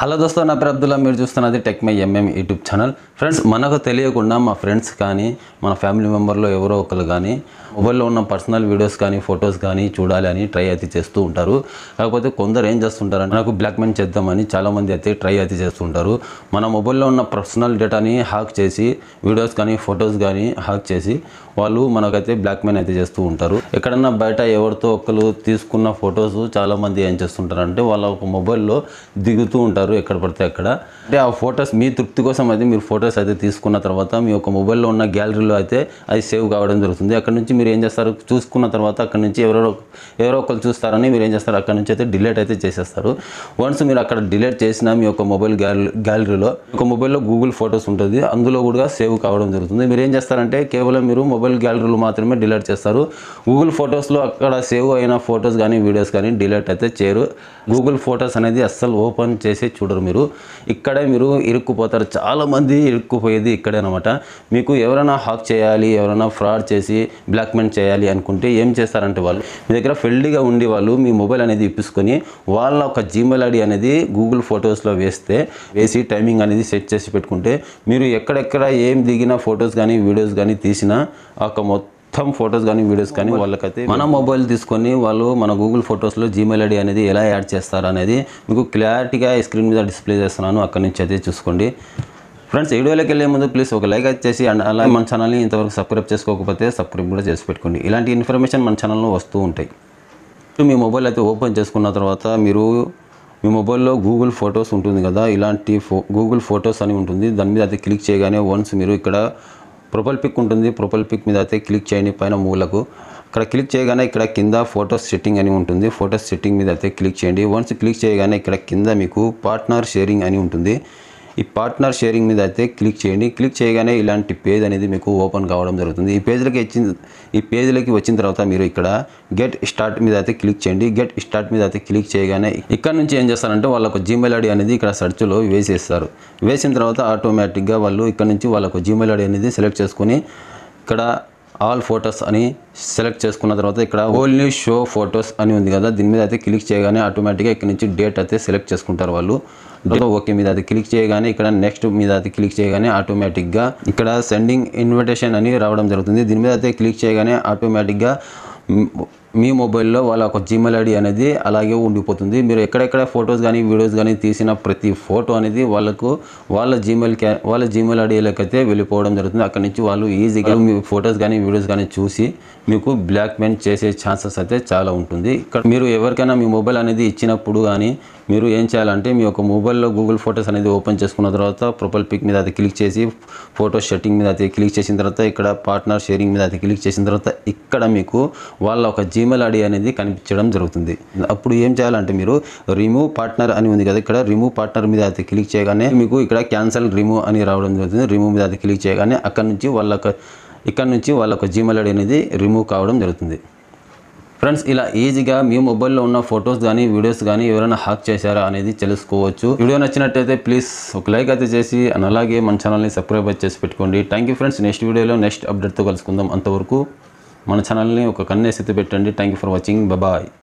hello దోస్తో నా పేరు అబ్దుల్లా మీరు చూస్తున్నది tech my MM YouTube channel friends మనకు తెలియకుండా మా ఫ్రెండ్స్ కానీ మన ఫ్యామిలీ మెంబర్లో ఎవరో ఒకరు కానీ మొబైల్లో ఉన్న పర్సనల్ వీడియోస్ కానీ ఫొటోస్ కానీ చూడాలి అని ట్రై అయితే చేస్తూ ఉంటారు కాకపోతే కొందరు ఏం చేస్తుంటారంటే నాకు బ్లాక్ మెయిల్ చేద్దామని చాలామంది అయితే ట్రై అయితే చేస్తుంటారు మన మొబైల్లో ఉన్న పర్సనల్ డేటాని హ్యాక్ చేసి వీడియోస్ కానీ ఫొటోస్ కానీ హ్యాక్ చేసి వాళ్ళు మనకైతే బ్లాక్ మెయిల్ అయితే చేస్తూ ఉంటారు ఎక్కడన్నా బయట ఎవరితో ఒకరు తీసుకున్న ఫొటోస్ చాలామంది ఏం చేస్తుంటారంటే వాళ్ళ ఒక మొబైల్లో దిగుతూ ఉంటారు ఎక్కడ పడితే అక్కడ అంటే ఆ ఫొటోస్ మీ తృప్తి కోసం అయితే మీరు ఫొటోస్ అయితే తీసుకున్న తర్వాత మీ యొక్క మొబైల్లో ఉన్న గ్యాలరీలో అయితే అది సేవ్ కావడం జరుగుతుంది అక్కడ నుంచి మీరు ఏం చేస్తారు చూసుకున్న తర్వాత అక్కడ నుంచి ఎవరో ఎవరో ఒకరు చూస్తారని మీరు ఏం చేస్తారు అక్కడ నుంచి అయితే డిలీట్ అయితే చేసేస్తారు వన్స్ మీరు అక్కడ డిలీట్ చేసిన మీ యొక్క మొబైల్ గ్యాలరీ గ్యాలరీలో ఒక మొబైల్లో గూగుల్ ఫొటోస్ ఉంటుంది అందులో కూడా సేవ్ కావడం జరుగుతుంది మీరు ఏం చేస్తారంటే కేవలం మీరు మొబైల్ గ్యాలరీలో మాత్రమే డిలీట్ చేస్తారు గూగుల్ ఫొటోస్లో అక్కడ సేవ్ అయిన ఫొటోస్ కానీ వీడియోస్ కానీ డిలీట్ అయితే చేయరు గూగుల్ ఫొటోస్ అనేది అస్సలు ఓపెన్ చేసి చూడరు మీరు ఇక్కడే మీరు ఇరుక్కుపోతారు చాలామంది ఇరుక్కుపోయేది ఇక్కడే అనమాట మీకు ఎవరైనా హాక్ చేయాలి ఎవరైనా ఫ్రాడ్ చేసి బ్లాక్మెయిల్ చేయాలి అనుకుంటే ఏం చేస్తారంటే వాళ్ళు మీ దగ్గర ఫెల్డ్గా ఉండి వాళ్ళు మీ మొబైల్ అనేది ఇప్పించుకొని వాళ్ళ ఒక జీమెయిల్ ఐడి అనేది గూగుల్ ఫొటోస్లో వేస్తే వేసి టైమింగ్ అనేది సెట్ చేసి పెట్టుకుంటే మీరు ఎక్కడెక్కడ ఏం దిగిన ఫొటోస్ కానీ వీడియోస్ కానీ తీసినా ఆ ఒక మొత్తం ఫొటోస్ కానీ వీడియోస్ కానీ వాళ్ళకైతే మన మొబైల్ తీసుకొని వాళ్ళు మన గూగుల్ ఫొటోస్లో జీమెయిల్ ఐడి అనేది ఎలా యాడ్ చేస్తారు అనేది మీకు క్లారిటీగా స్క్రీన్ మీద డిస్ప్లే చేస్తున్నాను అక్కడి నుంచి అయితే చూసుకోండి ఫ్రెండ్స్ వీడియోలోకి వెళ్ళే ముందు ప్లీజ్ ఒక లైక్ అయితే చేసి అండ్ అలాగే మన ఛానల్ని ఇంతవరకు సబ్స్క్రైబ్ చేసుకోకపోతే సబ్స్క్రైబ్ కూడా చేసి పెట్టుకోండి ఇలాంటి ఇన్ఫర్మేషన్ మన ఛానల్లో వస్తూ ఉంటాయి ఇప్పుడు మీ మొబైల్ అయితే ఓపెన్ చేసుకున్న తర్వాత మీరు మీ మొబైల్లో గూగుల్ ఫొటోస్ ఉంటుంది కదా ఇలాంటి ఫో గూగుల్ ఫొటోస్ అని ఉంటుంది దాని మీద అయితే క్లిక్ చేయగానే వన్స్ మీరు ఇక్కడ ప్రొఫైల్ పిక్ ఉంటుంది ప్రొఫైల్ పిక్ మీద అయితే క్లిక్ చేయండి పైన మూలకు ఇక్కడ క్లిక్ చేయగానే ఇక్కడ కింద ఫోటోస్ సెట్టింగ్ అని ఉంటుంది ఫోటోస్ సెట్టింగ్ మీద అయితే క్లిక్ చేయండి వన్స్ క్లిక్ చేయగానే ఇక్కడ కింద మీకు పార్ట్నర్ షేరింగ్ అని ఉంటుంది ఈ పార్ట్నర్ షేరింగ్ మీద అయితే క్లిక్ చేయండి క్లిక్ చేయగానే ఇలాంటి పేజ్ అనేది మీకు ఓపెన్ కావడం జరుగుతుంది ఈ పేజ్లోకి వచ్చిన ఈ పేజ్లోకి వచ్చిన తర్వాత మీరు ఇక్కడ గెట్ స్టార్ట్ మీద అయితే క్లిక్ చేయండి గెట్ స్టార్ట్ మీద అయితే క్లిక్ చేయగానే ఇక్కడ నుంచి ఏం చేస్తారంటే వాళ్ళకు జీమెయిల్ ఐడి అనేది ఇక్కడ సెర్చ్లో వేసేస్తారు వేసిన తర్వాత ఆటోమేటిక్గా వాళ్ళు ఇక్కడ నుంచి వాళ్ళకు జీమెయిల్ ఐడి అనేది సెలెక్ట్ చేసుకొని ఇక్కడ ఆల్ ఫొటోస్ అని సెలెక్ట్ చేసుకున్న తర్వాత ఇక్కడ ఓన్లీ షో ఫొటోస్ అని ఉంది కదా దీని మీద అయితే క్లిక్ చేయగానే ఆటోమేటిక్గా ఇక్కడ నుంచి డేట్ అయితే సెలెక్ట్ చేసుకుంటారు వాళ్ళు ఓకే మీద అయితే క్లిక్ చేయగానే ఇక్కడ నెక్స్ట్ మీద అయితే క్లిక్ చేయగానే ఆటోమేటిక్గా ఇక్కడ సెండింగ్ ఇన్విటేషన్ అని రావడం జరుగుతుంది దీని మీద అయితే క్లిక్ చేయగానే ఆటోమేటిక్గా మ్, మీ మొబైల్లో వాళ్ళ ఒక జీమెయిల్ ఐడి అనేది అలాగే ఉండిపోతుంది మీరు ఎక్కడెక్కడ ఫొటోస్ కానీ వీడియోస్ కానీ తీసిన ప్రతి ఫోటో అనేది వాళ్ళకు వాళ్ళ జీమెయిల్ క్యా వాళ్ళ జీమెయిల్ ఐడిలోకైతే వెళ్ళిపోవడం జరుగుతుంది అక్కడ నుంచి వాళ్ళు ఈజీగా మీ ఫొటోస్ కానీ వీడియోస్ కానీ చూసి మీకు బ్లాక్ మెయిల్ చేసే ఛాన్సెస్ అయితే చాలా ఉంటుంది ఇక్కడ మీరు ఎవరికైనా మీ మొబైల్ అనేది ఇచ్చినప్పుడు కానీ మీరు ఏం చేయాలంటే మీ యొక్క మొబైల్లో గూగుల్ ఫొటోస్ అనేది ఓపెన్ చేసుకున్న తర్వాత ప్రొఫైల్ పిక్ మీద అయితే క్లిక్ చేసి ఫోటో సెట్టింగ్ మీద అయితే క్లిక్ చేసిన తర్వాత ఇక్కడ పార్ట్నర్ షేరింగ్ మీద అయితే క్లిక్ చేసిన తర్వాత ఇక్కడ మీకు వాళ్ళ ఒక జీమెయిల్ ఐడి అనేది కనిపించడం జరుగుతుంది అప్పుడు ఏం చేయాలంటే మీరు రిమూవ్ పార్ట్నర్ అని ఉంది కదా ఇక్కడ రిమూవ్ పార్ట్నర్ మీద అయితే క్లిక్ చేయగానే మీకు ఇక్కడ క్యాన్సల్ రిమూవ్ అని రావడం జరుగుతుంది రిమూవ్ మీద అయితే క్లిక్ చేయగానే అక్కడ నుంచి వాళ్ళ ఇక్కడ నుంచి వాళ్ళ ఒక జీమెయిల్ ఐడి అనేది రిమూవ్ కావడం జరుగుతుంది ఫ్రెండ్స్ ఇలా ఈజీగా మీ మొబైల్లో ఉన్న ఫొటోస్ కానీ వీడియోస్ కానీ ఎవరైనా హ్యాక్ చేశారా అనేది తెలుసుకోవచ్చు వీడియో నచ్చినట్టయితే ప్లీజ్ ఒక లైక్ అయితే చేసి అండ్ అలాగే మన ఛానల్ని సబ్స్క్రైబ్ అయితే చేసి పెట్టుకోండి థ్యాంక్ యూ ఫ్రెండ్స్ నెక్స్ట్ వీడియోలో నెక్స్ట్ అప్డేట్తో కలుసుకుందాం అంతవరకు మన ఛానల్ని ఒక కన్నేసి అయితే పెట్టండి thank you for watching bye